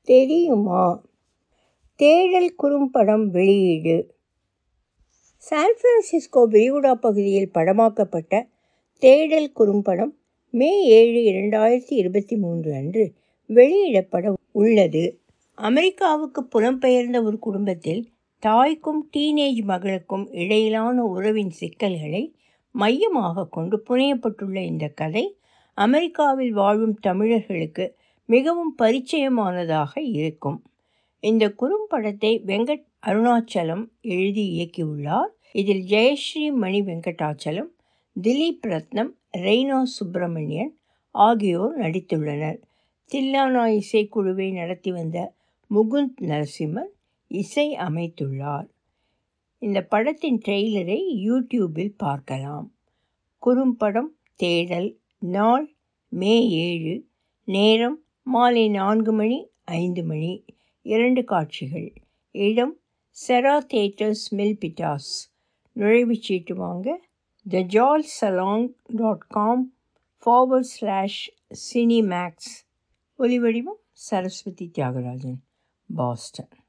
தெரியுமா தேடல் குறும்படம் வெளியீடு சான் பிரான்சிஸ்கோ விரிகுடா பகுதியில் படமாக்கப்பட்ட தேடல் குறும்படம் மே ஏழு இரண்டாயிரத்தி இருபத்தி மூன்று அன்று வெளியிடப்பட உள்ளது அமெரிக்காவுக்கு புலம்பெயர்ந்த ஒரு குடும்பத்தில் தாய்க்கும் டீனேஜ் மகளுக்கும் இடையிலான உறவின் சிக்கல்களை மையமாக கொண்டு புனையப்பட்டுள்ள இந்த கதை அமெரிக்காவில் வாழும் தமிழர்களுக்கு மிகவும் பரிச்சயமானதாக இருக்கும் இந்த குறும்படத்தை வெங்கட் அருணாச்சலம் எழுதி இயக்கியுள்ளார் இதில் ஜெயஸ்ரீ மணி வெங்கடாச்சலம் திலீப் ரத்னம் ரெய்னா சுப்பிரமணியன் ஆகியோர் நடித்துள்ளனர் தில்லானா இசைக்குழுவை நடத்தி வந்த முகுந்த் நரசிம்மன் இசை அமைத்துள்ளார் இந்த படத்தின் ட்ரெய்லரை யூடியூபில் பார்க்கலாம் குறும்படம் தேடல் நாள் மே ஏழு நேரம் மாலை நான்கு மணி ஐந்து மணி இரண்டு காட்சிகள் இடம் செரா தேட்டர்ஸ் மில்பிட்டாஸ் நுழைவுச்சீட்டு வாங்க த ஜால் சலாங் dot com forward slash Cinemax ஒலிவடிவம் சரஸ்வதி தியாகராஜன் பாஸ்டன்